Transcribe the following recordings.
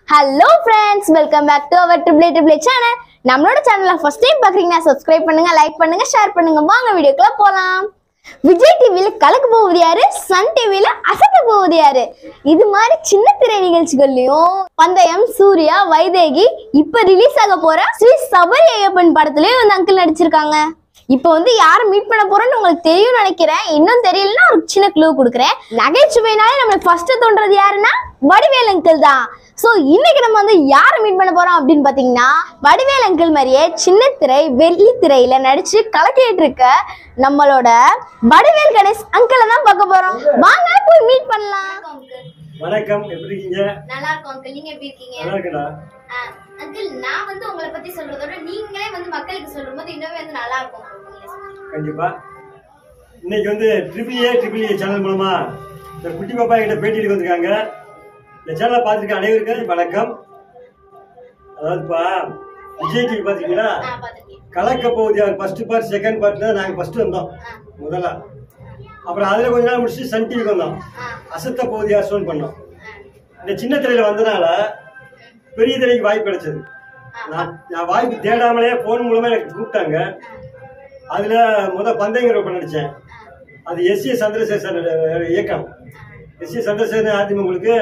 Hello friends welcome back to our triple A triple A channel நம்மளோட சேனலை first time பார்க்குறீங்கன்னா subscribe பண்ணுங்க லைக் பண்ணுங்க ஷேர் பண்ணுங்க வாங்க வீடியோக்குள்ள போலாம் விஜய் டிவியில் கலக்க போவது யாரு சன் டிவியில் அசத்த போவது யாரு இது மாதிரி சின்ன திரை நிகழ்ச்சிகள்லயும் பந்தயம் சூர்யா வைதேகி இப்ப ரிலீஸ் ஆக போற ஸ்ரீ சபரி ஐயப்பன் படத்துலயும் இந்த அங்கிள் நடிச்சிருக்காங்க இப்போ வந்து யாரை மீட் பண்ண போறோம்னு உங்களுக்கு தெரியும்னு நினைக்கிறேன் இன்னும் தெரியலன்னா ஒரு சின்ன க்ளூ கொடுக்குறேன் நகைச்சுவைனாலே நம்மளுக்கு ஃபர்ஸ்ட் தோன்றது யாருன்னா வடிவேல் அங்கிள் தான் ஸோ இன்னைக்கு நம்ம வந்து யாரை மீட் பண்ண போறோம் அப்படின்னு பார்த்தீங்கன்னா வடிவேல் அங்கிள் மாதிரியே சின்ன திரை வெள்ளி திரையில நடிச்சு கலக்கிட்டு இருக்க நம்மளோட வடிவேல் கணேஷ் அங்கிளை தான் பார்க்க போறோம் வாங்க போய் மீட் பண்ணலாம் வணக்கம் எப்படி இருக்கீங்க நல்லா இருக்கும் அங்கிள் நீங்க எப்படி இருக்கீங்க நல்லா இருக்கடா அங்கிள் நான் வந்து உங்களை பத்தி சொல்றதோட நீங்களே வந்து மக்களுக்கு சொல்லும் போது இன்னுமே வந்து நல்லா இருக்கும் கண்டிப்பா இன்னைக்கு வந்து triple A triple A channel மூலமா இந்த குட்டி பாப்பா கிட்ட பேட்டி எடுக்க வந்திருக்காங்க இந்த சேனலை பார்த்துருக்க அனைவருக்கும் வணக்கம் அதாவதுப்பா விஜய் டிவி பார்த்துருக்கீங்களா கலக்க போகுது our first part second part தான் நாங்கள் ஃபர்ஸ்ட் வந்தோம் முதல்ல அப்புறம் அதில் கொஞ்ச நாள் முடிச்சு சன் டிவிக்கு வந்தோம் அசத்த போகுது யார் ஷோன் பண்ணோம் இந்த சின்ன திரையில வந்தனால பெரிய திரைக்கு வாய்ப்பு கிடைச்சது நான் நான் வாய்ப்பு தேடாமலே ஃபோன் மூலமா எனக்கு கூப்பிட்டாங்க அதுல முத பந்தயங்கிற படம் நடிச்சேன் அது எஸ் ஏ சந்திரசேகர் இயக்கம் எஸ் ஏ சந்திரசேகர் ஆத்தியம் உங்களுக்கு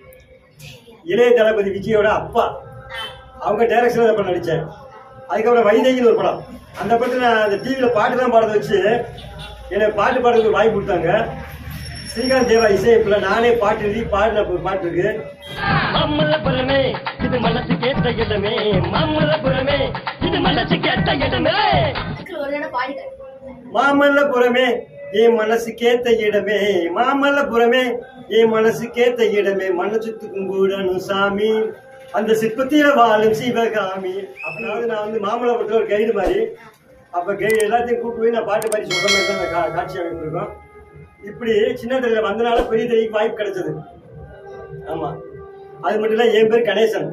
இளைய தளபதி விஜயோட அப்பா அவங்க டைரக்ஷன்ல படம் நடிச்சேன் அதுக்கப்புறம் வைதேகின்னு ஒரு படம் அந்த படத்துல நான் அந்த டிவியில பாட்டு தான் பாடுறத வச்சு எனக்கு பாட்டு பாடுறதுக்கு வாய்ப்பு கொடுத்தாங்க ஸ்ரீகாந்த் தேவா இசையப்புல நானே பாட்டு எழுதி பாடின ஒரு பாட்டு இருக்கு மாமல்லபுரமே இது மனசு கேட்ட இடமே மாமல்லபுரமே இது மனசு கேட்ட இடமே ஒரு தடவை பாடிட்டு மாமல்லபுரமே என் மனசு கேத்த இடமே மாமல்லபுரமே என் மனசு கேத்த இடமே மனசுத்து கும்பிடணும் சாமி அந்த சிற்பத்தில வாழும் சிவகாமி அப்படின்னாவது நான் வந்து மாமல்லபுரத்துல ஒரு கைடு மாதிரி அப்ப கைடு எல்லாத்தையும் கூப்பிட்டு போய் நான் பாட்டு பாடி சொல்ற மாதிரி தான் அந்த கா- காட்சி அமைப்பு இருக்கும் இப்படி சின்ன திரையில வந்தனால பெரிய திரைக்கு வாய்ப்பு கிடைச்சது ஆமா அது மட்டும் இல்ல என் பேர் கணேசன்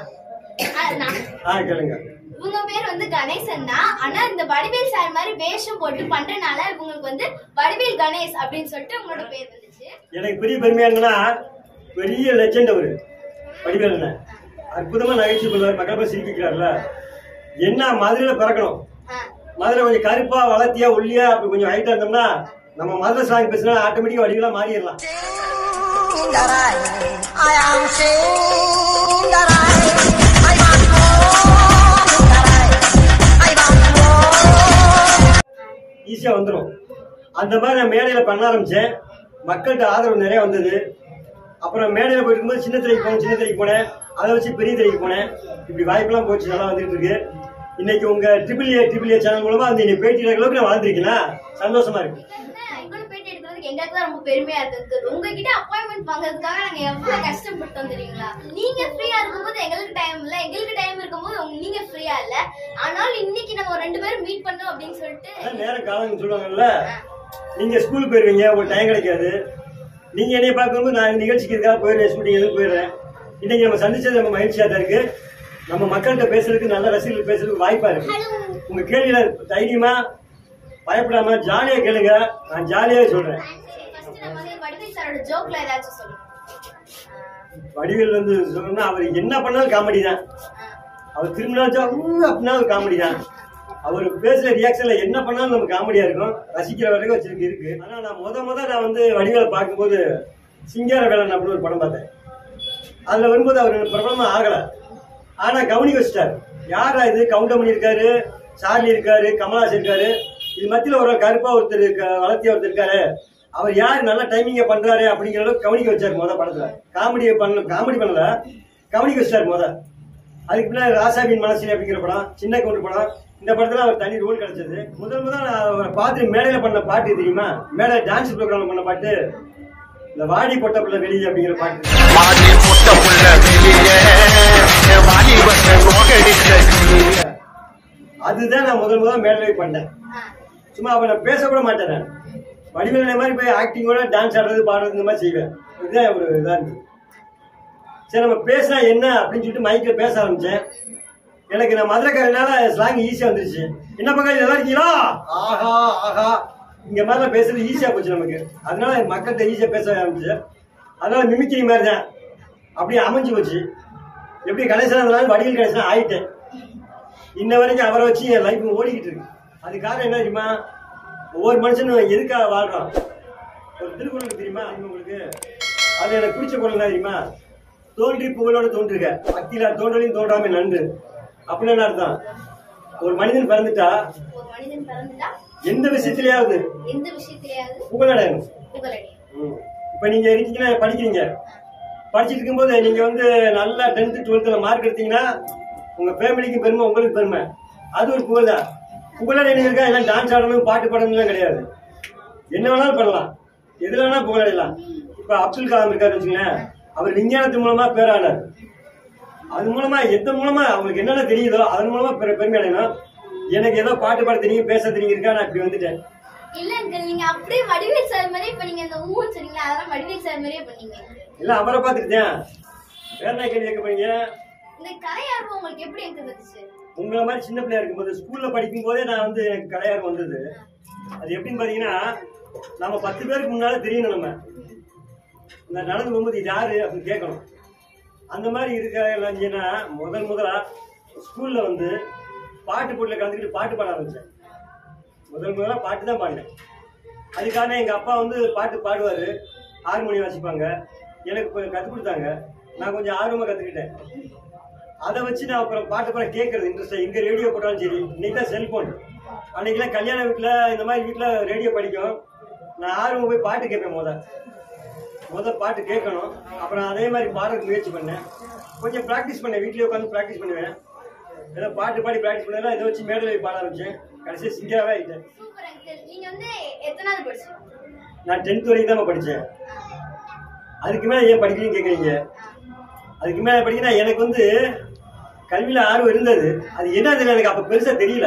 ஆ கேளுங்க இவங்க பேர் வந்து கணேசன் தான் ஆனா இந்த வடிவேல் சார் மாதிரி வேஷம் போட்டு பண்றனால இவங்களுக்கு வந்து வடிவேல் கணேஷ் அப்படின்னு சொல்லிட்டு உங்களோட பேர் வந்துச்சு எனக்கு பெரிய பெருமையா என்னன்னா பெரிய லெஜெண்ட் அவரு வடிவேல் அண்ணன். அற்புதமா நகைச்சுவை பண்ணுவார் மக்கள் போய் சிரிக்கிறார்ல என்ன மதுரையில பிறக்கணும் மதுரை கொஞ்சம் கருப்பா வளர்த்தியா ஒல்லியா அப்படி கொஞ்சம் ஹைட்டா இருந்தோம்னா நம்ம மதுரை சாங் பேசினா ஆட்டோமேட்டிக்கா வடிகளா மாறிடலாம் Singarai, I am Singarai. I want more Singarai. I want more. ஈஸியா வந்துடும் அந்த மாதிரி நான் மேடையில பண்ண ஆரம்பிச்சேன் மக்கள்கிட்ட ஆதரவு நிறைய வந்தது அப்புறம் மேடையில போயிட்டு இருக்கும்போது சின்ன திரைக்கு போனேன் சின்ன திரைக்கு போனேன் அதை வச்சு பெரிய திரைக்கு போனேன் இப்படி வாய்ப்பெல்லாம் போச்சு நல்லா வந்துட்டு இருக்கு இன்னைக்கு உங்க triple A triple A channel மூலமா வந்து இன்னைக்கு பேட்டி எடுக்கிற அளவுக்கு நான் வளர்ந்துருக்கேன்னா சந்தோஷமா இருக்கு இவ்வளவு பேட்டி எடுக்கிறதுக்கு எங்களுக்கு தான் ரொம்ப பெருமையா இருக்கு உங்ககிட்ட அப்பாயின்மெண்ட் வாங்குறதுக்காக நாங்க எவ்வளவு கஷ்டப்பட்டோம் தெரியுங்களா நீங்க ஃப்ரீயா இருக்கும்போது எங்களுக்கு டைம் இல்ல எங்களுக்கு டைம் இருக்கும்போது உங்க- நீங்க ஃப்ரீயா இல்ல ஆனாலும் இன்னைக்கு நம்ம ரெண்டு பேரும் மீட் பண்ணோம் அப்படின்னு சொல்லிட்டு அதான் நேரம் காலம்னு சொல்லுவாங்கல்ல நீங்க ஸ்கூல் போயிருவீங்க உங்களுக்கு டைம் கிடைக்காது நீங்க என்னைய பார்க்கும்போது நான் நிகழ்ச்சிக்கு இருக்கா போயிடுறேன் ஷூட்டிங் எதுவும் போயிடுறேன் இன்னைக்கு நம்ம சந்திச்சது நம்ம மகிழ்ச்சியா தான் இருக்கு நம்ம மக்கள்கிட்ட பேசுறதுக்கு நல்ல ரசிகர்கள் பேசுறதுக்கு வாய்ப்பா இருக்கு உங்க கேள்வியில தைரியமா பயப்படாம ஜாலியா கேளுங்க நான் ஜாலியா சொல்றேன் ஃபர்ஸ்ட் நம்ம வந்து வடிவேல் சாரோட ஜோக்ல ஏதாச்சும் சொல்லுங்க வடிவேல் வந்து சொல்லணும்னா அவர் என்ன பண்ணாலும் காமெடி தான் அவர் திரும்பினாலும் அப்படின்னாலும் காமெடி தான் அவர் பேசுற ரியாக்ஷன்ல என்ன பண்ணாலும் நம்ம காமெடியா இருக்கும் ரசிக்கிற வரைக்கும் வச்சிருக்கு இருக்கு ஆனா நான் முத முத நான் வந்து வடிவேலை பார்க்கும்போது சிங்கார வேலன் அப்படின்னு ஒரு படம் பார்த்தேன் அதுல வரும்போது அவர் பிரபலமா ஆகல ஆனா கவனிக்க வச்சிட்டாரு யாரா இது கவுண்டமணி இருக்காரு சார்லி இருக்காரு கமலாஸ் இருக்காரு இது மத்தியில ஒரு கருப்பா ஒருத்தர் இருக்க- வளர்த்தியா ஒருத்தர் இருக்காரு அவர் யார் நல்லா டைமிங்க பண்றாரு அப்படிங்கிற அளவுக்கு கவனிக்க வச்சாரு முத படத்துல காமெடி பண்ணல காமெடி பண்ணல கவனிக்க வச்சாரு முத அதுக்கு பின்னாடி ராசாவின் மனசில் அப்படிங்கிற படம் சின்ன கவுண்டர் படம் இந்த படத்துல அவர் தனி ரோல் கிடைச்சது முதல் முதல் நான் அவரை பார்த்து மேடையில பண்ண பாட்டு தெரியுமா மேடை டான்ஸ் ப்ரோக்ராம் பண்ண பாட்டு இந்த வாடி பொட்ட பிள்ளை வெளியே அப்படிங்கிற பாட்டு வாடி முட்ட புள்ள வெளியே வாடி வந்த நோகடிக்க வெளியே அதுதான் நான் முதல் முதல் மேடையில பண்ணேன் சும்மா அப்ப நான் பேச கூட மாட்டேன் நான் வடிவேல மாதிரி போய் ஆக்டிங்கோட டான்ஸ் ஆடுறது பாடுறது இந்த மாதிரி செய்வேன் இதுதான் ஒரு இதா இருந்துச்சு சரி நம்ம பேசினா என்ன அப்படின்னு சொல்லிட்டு மைக்ல பேச ஆரம்பிச்சேன் எனக்கு நான் மதுரைக்காரனால ஸ்லாங் ஈஸியா வந்துருச்சு என்ன பக்கம் நல்லா இருக்கீங்களா ஆஹா ஆஹா இங்க மாதிரிலாம் பேசுறது ஈஸியா போச்சு நமக்கு அதனால மக்கள்கிட்ட ஈஸியா பேச ஆரம்பிச்சு அதனால மிமிக்கிரி மாதிரி தான் அப்படியே அமைஞ்சு போச்சு எப்படி கணேசன் இருந்தாலும் வடிவில் கணேசன் ஆயிட்டேன் இன்ன வரைக்கும் அவரை வச்சு என் லைஃப் ஓடிக்கிட்டு இருக்கு அது காரணம் என்ன தெரியுமா ஒவ்வொரு மனுஷனும் எதுக்காக வாழ்றான் ஒரு திருக்குறள் தெரியுமா தெரியுமா உங்களுக்கு அது எனக்கு பிடிச்ச குரல் என்ன தெரியுமா தோன்றி புகழோட தோன்றுக அக்கிலா தோன்றலையும் தோன்றாம நன்று அப்படின்னு என்ன அர்த்தம் ஒரு மனிதன் பிறந்துட்டா ஒரு மனிதன் பிறந்துட்டா எந்த விஷயத்திலேயாவது எந்த விஷயத்திலேயாவது புகழடையணும் புகழடி ம். இப்ப நீங்க இருக்கீங்கன்னா படிக்கிறீங்க படிச்சிட்டு இருக்கும்போது நீங்க வந்து நல்லா டென்த் டுவெல்த்ல மார்க் எடுத்தீங்கன்னா உங்க ஃபேமிலிக்கு பெருமை உங்களுக்கு பெருமை அது ஒரு புகழ் தான் புகழடையணும் இருக்கா எல்லாம் டான்ஸ் ஆடணும் பாட்டு பாடணும்லாம் கிடையாது என்ன வேணாலும் பண்ணலாம் எதுல வேணா புகழடையலாம் இப்ப அப்துல் கலாம் இருக்காரு வச்சுங்களேன் அவர் விஞ்ஞானத்து மூலமா பேரானார் அது மூலமா எந்த மூலமா அவங்களுக்கு என்னென்ன தெரியுதோ அதன் மூலமா பெரு- பெருமை அடையணும் எனக்கு ஏதோ பாட்டு பாட தெரியும் பேச தெரியும் இருக்கா நான் இப்படி வந்துட்டேன் இல்ல அங்கிள் நீங்க அப்படியே வடிவேல் சார் மாதிரி இப்ப நீங்க இந்த ஊர் சொன்னீங்களா அதெல்லாம் வடிவேல் சார் மாதிரியே பண்ணீங்க இல்ல அவரை பார்த்துக்கிட்டேன் வேற என்ன கேள்வி கேட்க போறீங்க இந்த கலை ஆர்வம் உங்களுக்கு எப்படி எனக்கு வந்துச்சு உங்களை மாதிரி சின்ன பிள்ளையா இருக்கும்போது ஸ்கூல்ல படிக்கும் போதே நான் வந்து எனக்கு கலையார் வந்தது அது எப்படின்னு பாத்தீங்கன்னா நம்ம பத்து பேருக்கு முன்னால தெரியணும் நம்ம இந்த நடந்து போகும்போது இது யாரு அப்படின்னு கேட்கணும் அந்த மாதிரி இருக்கிற முதல் முதலா ஸ்கூல்ல வந்து பாட்டு போட்டில கலந்துக்கிட்டு பாட்டு பாட ஆரம்பிச்சேன் முதல் முதலா பாட்டு தான் பாடினேன் அதுக்காக எங்க அப்பா வந்து பாட்டு பாடுவாரு ஹார்மோனியம் வாசிப்பாங்க எனக்கு கொஞ்சம் கற்றுக் கொடுத்தாங்க நான் கொஞ்சம் ஆர்வமா கத்துக்கிட்டேன் அதை வச்சு நான் அப்புறம் பாட்டு பாட கேட்கறது இன்ட்ரெஸ்ட் எங்க ரேடியோ போட்டாலும் சரி இன்னைக்கு தான் செல்போன் அன்னைக்கெல்லாம் கல்யாண வீட்டுல இந்த மாதிரி வீட்டுல ரேடியோ படிக்கும் நான் ஆர்வம் போய் பாட்டு கேட்பேன் முத முத பாட்டு கேட்கணும் அப்புறம் அதே மாதிரி பாடுறதுக்கு முயற்சி பண்ணேன் கொஞ்சம் ப்ராக்டிஸ் பண்ணேன் வீட்லயே உட்காந்து ப்ராக்டிஸ் பண்ணுவேன் ஏதோ பாட்டு பாடி ப்ராக்டிஸ் பண்ணதெல்லாம் இதை வச்சு மேடையில் போய் பாட ஆரம்பிச்சேன் கடைசியாக சிங்கராகவே ஆயிட்டேன் சூப்பர் அங்கிள் நீங்க வந்து எத்தனாவது படிச்சீங்க நான் டென்த் வரைக்கும் தான் படித்தேன் அதுக்கு மேலே ஏன் படிக்கணும்னு கேட்குறீங்க அதுக்கு மேலே படிக்கணும் எனக்கு வந்து கல்வியில் ஆர்வம் இருந்தது அது என்னதுன்னு எனக்கு அப்போ பெருசாக தெரியல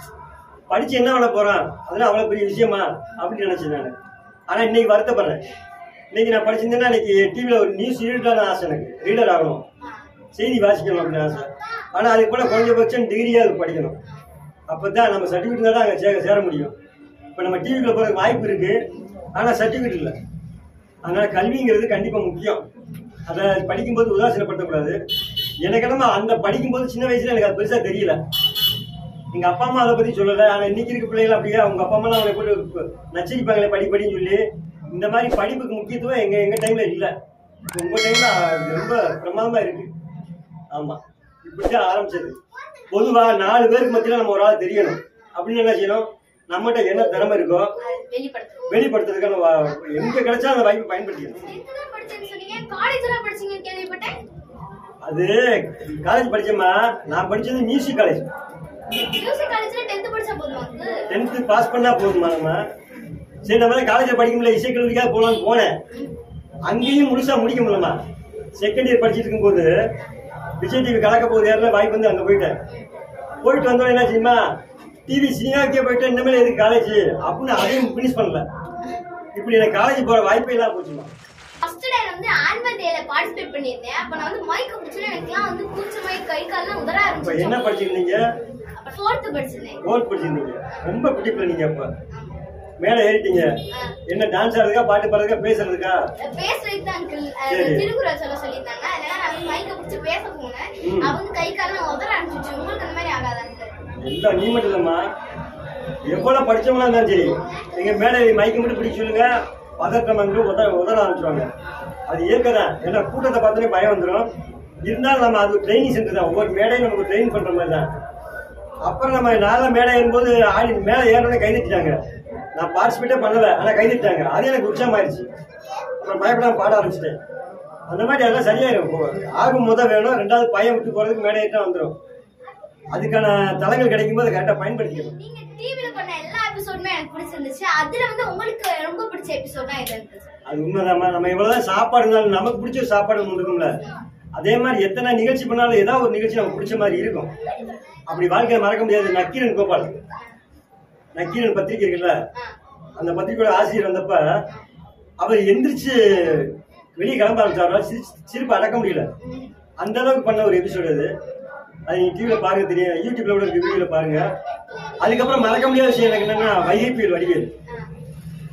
படிச்சு என்ன பண்ண போறான் அதெல்லாம் அவ்வளோ பெரிய விஷயமா அப்படின்னு நினைச்சேன் நான் ஆனால் இன்னைக்கு வருத்தப்படுறேன் இன்னைக்கு நான் படிச்சிருந்தேன்னா இன்னைக்கு டிவியில் ஒரு நியூஸ் ரீடர் ஆசை எனக்கு ரீடர் ஆகணும் செய்தி வாசிக்கணும் அப்படின்னு ஆசை ஆனால் அதுக்கு கூட குறைஞ்சபட்சம் டிகிரியாவது படிக்கணும் அப்போ தான் நம்ம சர்டிஃபிகேட் தான் அங்கே சேர சேர முடியும் இப்போ நம்ம டிவிக்குள்ள போகிறதுக்கு வாய்ப்பு இருக்கு ஆனால் சர்டிஃபிகேட் இல்லை அதனால கல்விங்கிறது கண்டிப்பாக முக்கியம் அதை படிக்கும்போது உதாசீனப்படுத்தக்கூடாது எனக்கு என்னமோ அந்த படிக்கும்போது சின்ன வயசுல எனக்கு அது பெருசாக தெரியல எங்க அப்பா அம்மா அதை பத்தி சொல்லல ஆனா இன்னைக்கு இருக்க பிள்ளைகள் அப்படியே அவங்க அப்பா அம்மா அவங்களை போட்டு நச்சரிப்பாங்களே படி படின்னு சொல்லி இந்த மாதிரி படிப்புக்கு முக்கியத்துவம் எங்க எங்க டைம்ல இல்ல இப்ப உங்க டைம்ல அது ரொம்ப பிரமாதமா இருக்கு ஆமா இப்படிதான் ஆரம்பிச்சது பொதுவா நாலு பேருக்கு மத்தியில நம்ம ஒரு ஆள் தெரியணும் அப்படின்னு என்ன செய்யணும் நம்மகிட்ட என்ன திறமை இருக்கோ அது வெளிப்படுத்துறோம் வெளிப்படுத்துறதுக்கான வா- எங்க கிடைச்சா அந்த வாய்ப்பை பயன்படுத்திக்கணும் டென்த் தான் படிச்சேன்னு சொன்னீங்க காலேஜ் எல்லாம் படிச்சீங்கன்னு கேள்விப்பட்டேன் அது காலேஜ் படிச்சேம்மா நான் படிச்சது மியூசிக் காலேஜ் மியூசிக் காலேஜ்ல டென்த் படிச்சா போதுமா அங்கிள் டென்த்து பாஸ் பண்ணா போதுமா நம்ம சரி நம்ம காலேஜில் படிக்க முடியல இசைக்கல்லூரிக்காக போகலான்னு போனேன் அங்கேயும் முழுசா முடிக்க முடியலமா செகண்ட் இயர் படிச்சிட்டு இருக்கும்போது விஜய் டிவி கலக்க போகுது யாரில் வாய்ப்பு வந்து அங்கே போயிட்டேன் போயிட்டு வந்தோம் என்ன செய்யுமா டிவி சினிமாக்கே போயிட்டு இனிமேல் எதுக்கு காலேஜ் அப்படின்னு அதையும் ஃபினிஷ் பண்ணல இப்படி எனக்கு காலேஜ் போகிற வாய்ப்பே இல்லாம போச்சுமா ஃபர்ஸ்ட் டே வந்து ஆனுவல் டேல பார்ட்டிசிபேட் பண்ணியிருந்தேன் அப்ப நான் வந்து மைக் பிடிச்சது எனக்குலாம் வந்து கூச்சமாய் கை கால்லாம் உதற இப்போ என்ன ஆரம்பிச்சு படிச்சிருந்தீங்க அப்ப ஃபோர்த் படிச்சிருந்தேன் கோல் படிச்சிருந்தீங்க ரொம்ப குட்டி பிள்ளை நீங்க அப்போ மேலே ஏறிட்டீங்க என்ன டான்ஸ் ஆடுறதுக்கா பாட்டு பாடுறதுக்கா பேசுறதுக்கா பேசுறதுக்கு தான் அங்கிள் சரி. திருக்குறள் சொல்ல சொல்லியிருந்தாங்க அதனால நான் வந்து மைக்க பிடிச்சி பேச போனேன் ம். அவங்க கை கால்லாம் உதற ஆரம்பிச்சிச்சு உங்களுக்கு அந்த மாதிரி ஆகாதா அங்கிள் எல்லாம் நீ மட்டும் இல்லம்மா எவ்வளவு படிச்சவங்களா இருந்தாலும் சரி எங்க மேடை மைக்கு மட்டும் பிடிக்க சொல்லுங்க பதட்டம் வந்து உதற உதற ஆரம்பிச்சிருவாங்க அது இயற்கைதான் ஏன்னா கூட்டத்தை பார்த்தோன்னே பயம் வந்துடும் இருந்தாலும் நம்ம அது ட்ரைனிங் சென்டர் தான் ஒவ்வொரு மேடையும் நமக்கு ட்ரெயின் பண்ற மாதிரி தான் அப்புறம் நம்ம நாளா மேடை ஏறும்போது ஆடி மேலே ஏறணும்னு கை தட்டிட்டாங்க நான் பார்ட்டிசிபேட்டே பண்ணல ஆனா கை தட்டிட்டாங்க அது எனக்கு உற்சாகமாயிருச்சு அப்புறம் பயப்படாம பாட ஆரம்பிச்சிட்டேன் அந்த மாதிரி அதெல்லாம் சரியாயிரும் இப்போ ஆர்வம் முத வேணும் ரெண்டாவது பயம் விட்டு போறதுக்கு மேடை ஏற்றா வந்துடும் அதுக்கான தளங்கள் கிடைக்கும் போது கரெக்டாக பயன்படுத்திக்கணும் நீங்க டிவில பண்ண எல்லா எபிசோடுமே எனக்கு பிடிச்சிருந்துச்சு அதுல வந்து உங்களுக்கு ரொம்ப பிடிச்ச எபிசோட்னா எது அங்கிள் அது உண்மைதாம்மா நம்ம எவ்வளவுதான் சாப்பாடு இருந்தாலும் நமக்கு பிடிச்ச ஒரு சாப்பாடு ஒண்ணு இருக்கும்ல அதே மாதிரி எத்தனை நிகழ்ச்சி பண்ணாலும் ஏதாவது ஒரு நிகழ்ச்சி நமக்கு பிடிச்ச மாதிரி இருக்கும் அப்படி வாழ்க்கையை மறக்க முடியாது நக்கீரன் கோபால் நக்கீரன் பத்திரிக்கை இருக்குல்ல அந்த பத்திரிக்கையோட ஆசிரியர் வந்தப்ப அவர் எந்திரிச்சு வெளியே கிளம்ப ஆரம்பிச்சாரு சிரிப்பு அடக்க முடியல அந்த அளவுக்கு பண்ண ஒரு எபிசோடு அது அது நீங்க டிவில பாருங்க தெரியும் யூடியூப்ல கூட இருக்கு வீடியோல பாருங்க அதுக்கப்புறம் மறக்க முடியாத விஷயம் எனக்கு என்னன்னா வைகைப்பியல் வடிவேல்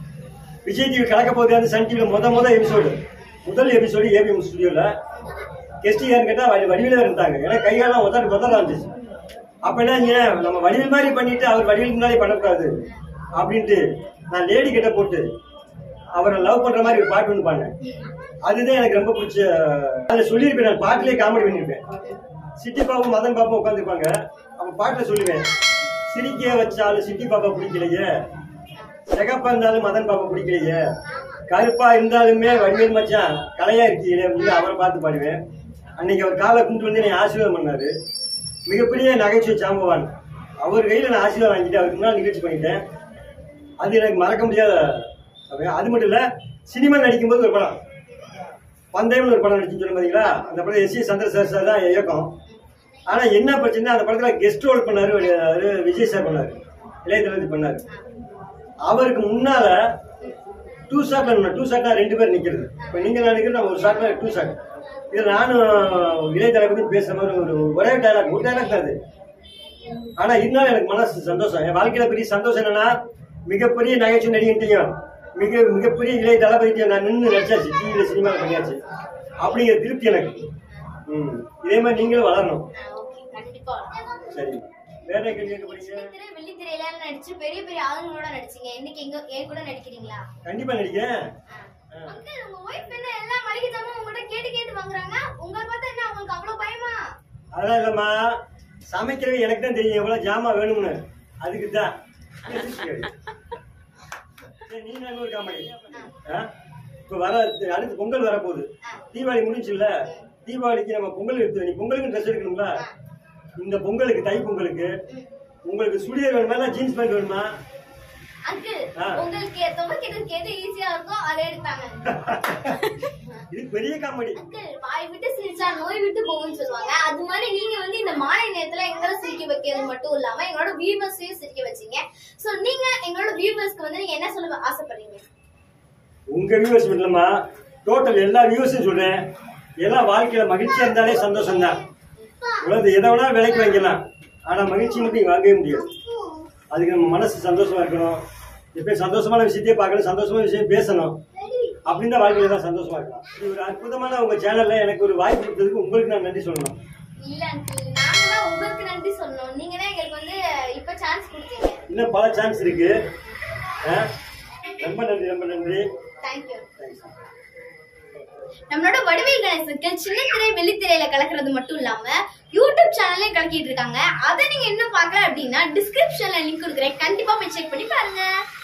விஜய் டிவி கலக்க போகுது அந்த சன் டிவில முத முத எபிசோடு முதல் எபிசோடு ஏபிஎம் ஸ்டுடியோல கெஸ்ட் யாருன்னு கேட்டா வடி வடிவில இருந்தாங்க ஏன்னா கையெல்லாம் உதட்டு உதற இருந்துச்சு அப்ப என்ன நம்ம வடிவில் மாதிரி பண்ணிட்டு அவர் வடிவில் முன்னாடி பண்ணக்கூடாது அப்படின்ட்டு நான் லேடி கிட்ட போட்டு அவரை லவ் பண்ற மாதிரி ஒரு பாட்டு ஒன்று பாடினேன் அதுதான் எனக்கு ரொம்ப பிடிச்ச அதை சொல்லியிருப்பேன் நான் பாட்டிலே காமெடி பண்ணியிருப்பேன் சிட்டி பாப்பும் மதன் பாப்பும் உட்காந்துருப்பாங்க அப்ப பாட்டுல சொல்லுவேன் சிரிக்க வச்சாலும் சிட்டி பாப்பா பிடிக்கலையே சிகப்பா இருந்தாலும் மதன் பாப்பா பிடிக்கலையே கருப்பா இருந்தாலுமே வடிவேல் மச்சான் கலையா இருக்கீங்களே அப்படின்னு அவரை பார்த்து பாடுவேன் அன்னைக்கு அவர் காலை கும்பிட்டு வந்து என்னை ஆசீர்வாதம் பண்ணாரு மிகப்பெரிய நகைச்சுவை சாம்பவான் அவர் கையில நான் ஆசீர்வாதம் வாங்கிட்டு அவருக்கு முன்னால் நிகழ்ச்சி பண்ணிட்டேன் அது எனக்கு மறக்க முடியாத சமயம். அது மட்டும் இல்ல சினிமா நடிக்கும்போது ஒரு படம் பந்தயம்னு ஒரு படம் நடிச்சுன்னு சொன்ன பாத்தீங்களா அந்த படம் எஸ் சி சந்திரசேகர் சார் தான் இயக்கம் ஆனா என்ன பிரச்சனை அந்த படத்துல கெஸ்ட் ரோல் பண்ணாரு அவரு விஜய் சார் பண்ணாரு இளைய தளபதி பண்ணாரு அவருக்கு முன்னால டூ ஷாட்ல டூ ஷாட்னா ரெண்டு பேர் நிக்கிறது இப்ப நீங்க நான் நிக்கிறது நம்ம ஒரு ஷாட்ல டூ ஷாட் இது நானும் இளைய தளபதி பேசுற மாதிரி ஒரு ஒரே டைலாக் ஒரு டைலாக் தான் அது ஆனா இருந்தாலும் எனக்கு மனசு சந்தோஷம் என் வாழ்க்கையில பெரிய சந்தோஷம் என்னன்னா மிகப்பெரிய நகைச்சுவை நடிகன்ட்டையும் மிக மிகப்பெரிய இளைய தளபதிட்டையும் நான் நின்று நடிச்சாச்சு டிவியில சினிமாவில் பண்ணியாச்சு அப்படிங்கிற திருப்தி எனக்கு ம் இதே மாதிரி நீங்களும் வளரணும் கண்டிப்பா சரி வேற என்ன கேள்வி கேட்க போறீங்க சின்னத்திரை வெள்ளித்திரையில நடிச்சு பெரிய பெரிய ஆளுங்களோட நடிச்சீங்க இன்னைக்கு எங்க என் கூட நடிக்கிறீங்களா கண்டிப்பா நடிக்கிறேன் ஆ. அங்கிள் உங்க ஒய்ஃப் என்ன எல்லா மளிகை ஜாமான் உங்ககிட்ட கேட்டு கேட்டு வாங்குறாங்க உங்களை பார்த்தா என்ன உங்களுக்கு அவ்வளவு பயமா அதெல்லாம் இல்லம்மா சமைக்கிறது எனக்கு தான் தெரியும் எவ்வளவு ஜாமான் வேணும்னு அதுக்கு தான் சரி, நீ நான் ஒரு காமெடி ஆ? இப்ப வர அடுத்து பொங்கல் வரப்போகுது தீபாவளி முடிஞ்சுல்ல தீபாவளிக்கு நம்ம பொங்கல் எடுத்து நீ பொங்கலுக்கு ட்ரெஸ் எடுக்கணும்ல இந்த பொங்கலுக்கு தை பொங்கலுக்கு உங்களுக்கு சுடிதார் வேணுமா இல்ல ஜீன்ஸ் பேண்ட் வேணுமா அங்கிள் ஆ. உங்களுக்கு துவைக்கிறதுக்கு எது ஈஸியா இருக்கோ அதை எடுத்தாங்க இது பெரிய காமெடி அங்கிள் வாய் விட்டு சிரிச்சா நோய் விட்டு போகும்னு சொல்லுவாங்க அது மாதிரி நீங்க வந்து இந்த மாலை நேரத்துல எங்களை சிரிக்க வைக்கிறது மட்டும் இல்லாம எங்களோட வியூவர்ஸையும் சிரிக்க வச்சீங்க சோ நீங்க எங்களோட வியூவர்ஸ்க்கு வந்து நீங்க என்ன சொல்ல ஆசைப்படுறீங்க உங்க வியூவர்ஸ் இல்லம்மா டோட்டல் எல்லா வியூவர்ஸும் சொல்றேன் எல்லாம் வாழ்க்கையில மகிழ்ச்சியா இருந்தாலே சந்தோஷம் தான் உலகத்தை எதை வேணா விலைக்கு வாங்கிக்கலாம் ஆனா மகிழ்ச்சி மட்டும் இங்க வாங்கவே முடியாது அதுக்கு நம்ம மனசு சந்தோஷமா இருக்கணும் எப்பயும் சந்தோஷமான விஷயத்தையே பார்க்கணும் சந்தோஷமான விஷயம் பேசணும் அப்படின்னு தான் வாழ்க்கையில தான் சந்தோஷமா இருக்கலாம் இது ஒரு அற்புதமான உங்க சேனல்ல எனக்கு ஒரு வாய்ப்பு கொடுத்ததுக்கு உங்களுக்கு நான் நன்றி சொல்லணும் இல்ல அங்கிள் நாங்க தான் உங்களுக்கு நன்றி சொன்னோம் நீங்க தான் எங்களுக்கு வந்து இப்ப சான்ஸ் கொடுத்தீங்க இன்னும் பல சான்ஸ் இருக்கு ஆ? ரொம்ப நன்றி ரொம்ப நன்றி தேங்க்யூ Thanks. நம்மளோட வடிவேல் கணேசர்கள் சின்ன திரை வெள்ளித்திரையில கலக்கிறது மட்டும் இல்லாம யூடியூப் சேனல்லையும் கலக்கிட்டு இருக்காங்க அதை நீங்க இன்னும் பார்க்கல அப்படின்னா டிஸ்கிரிப்ஷன்ல லிங்க் கொடுக்குறேன் கண்டிப்பா போய் செக் பண்ணி பாருங்க